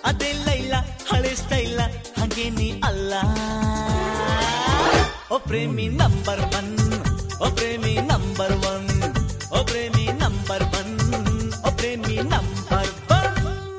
ಅದೆಲ್ಲ ಇಲ್ಲ ಹಳೆ ಸ್ಟೈಲ ಹಾಗೆ ನೀ ಅಲ್ಲ ಓ ಪ್ರೇಮಿ ನಂಬರ್ ಒನ್ ಓ ಪ್ರೇಮಿ ನಂಬರ್ ಒನ್ ಓ ಪ್ರೇಮಿ ನಂಬರ್ ಒನ್ ಓ ಪ್ರೇಮಿ ನಂಬರ್ ಒನ್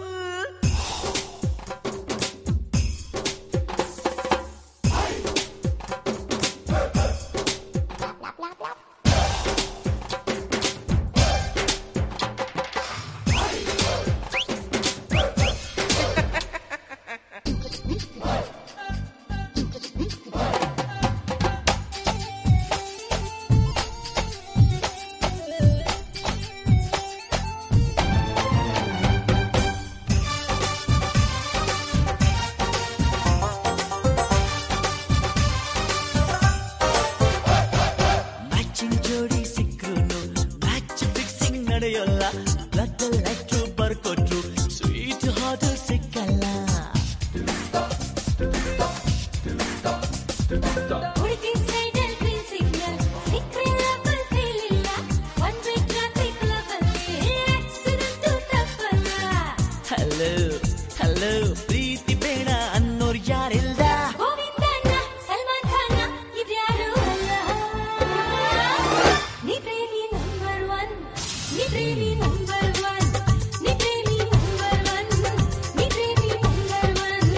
ಮ್ಯಾಚಿಂಗ್ ಜೋಡಿ ಸಿಕ್ರು ಮ್ಯಾಚ್ ಫಿಕ್ಸಿಂಗ್ ನಡೆಯೋಲ್ಲ ಬ್ಲಡ್ ಲೆಟ್ರು ಬರ್ಕೊಟ್ರು ಸ್ವೀಟ್ ಹಾದು ಸಿಕ್ಕಲ್ಲ ಹುಡುಗಿ ಸೈಡಲ್ ಗ್ರೀನ್ ಸಿಗ್ನಲ್ ಸಿಕ್ರೆ ಲವಲ್ ಫೀಲ್ ಇಲ್ಲ ಒನ್ ವೇ ಟ್ರಾಫಿಕ್ ಲವಲ್ಲಿ ಆಕ್ಸಿಡೆಂಟ್ ತಪ್ಪಲ್ಲ ಹಲೋ ಹಲೋ ಪ್ರೀತಿ ಬೇಡ ಅನ್ನೋರ್ ಯಾರಿಲ್ಲ ಗೋವಿಂದಣ್ಣ ಸಲ್ಮಾನ್ ಖಾನ ಇವ್ಯಾರು ಅಲ್ಲ ನೀ ಪ್ರೇಮಿ ನಂಬರ್ ಒನ್ ನೀ ಪ್ರೇಮಿ ನಂಬರ್ ಒನ್ ನೀ ಪ್ರೇಮಿ ನಂಬರ್ ಒನ್ ನೀ ಪ್ರೇಮಿ ನಂಬರ್ ಒನ್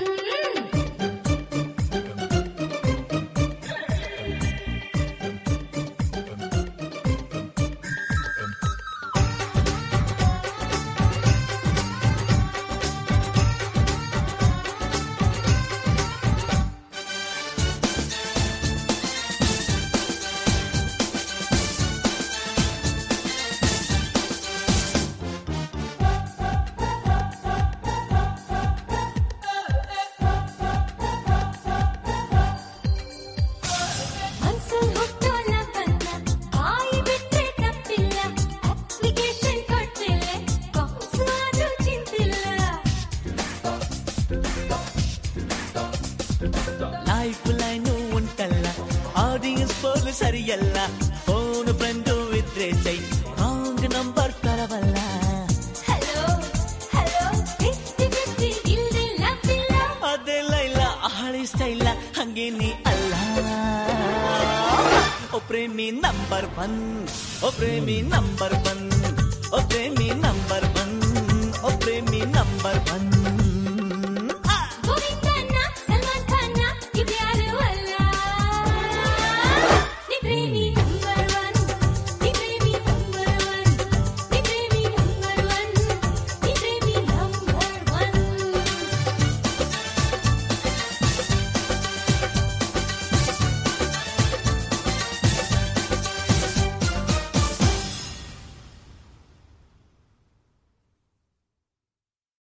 ಮನ್ಸಲ್ ಹುಟ್ಟೋ ಲವ್ವನ್ನ ಬಾಯಿ ಬಿಟ್ರೆ ತಪ್ಪಿಲ್ಲ ಅಪ್ಲಿಕೇಶನ್ ಕೊಟ್ಮೇಲೆ ಬೌನ್ಸ್ ಆದ್ರೂ ಚಿಂತಿಲ್ಲ ಲೈಫ್ ಲೈನು ಉಂಟಲ್ಲ ಆಡಿಯನ್ಸ್ ಪೋಲು ಸರಿಯಲ್ಲ ಫೋನ್ ಫ್ರೆಂಡು ಇದ್ರೆ ಸೈ ರಾಂಗ್ ನಂಬರ್ ತರವಲ್ಲ ಹಲೋ ಹಲೋ ಫಿಫ್ಟಿ ಫಿಫ್ಟಿ ಇಲ್ದೆ ಲವ್ ಇಲ್ಲ ಅದೆಲ್ಲ ಇಲ್ಲ ಹಳೆ ಸ್ಟೈಲ ಹಂಗೆ ನೀ ಅಲ್ಲ ಓ ಪ್ರೇಮಿ ನಂಬರ್ ಒನ್ ಓ ಪ್ರೇಮಿ ನಂಬರ್ ಒನ್ ಓ ಪ್ರೇಮಿ ನಂಬರ್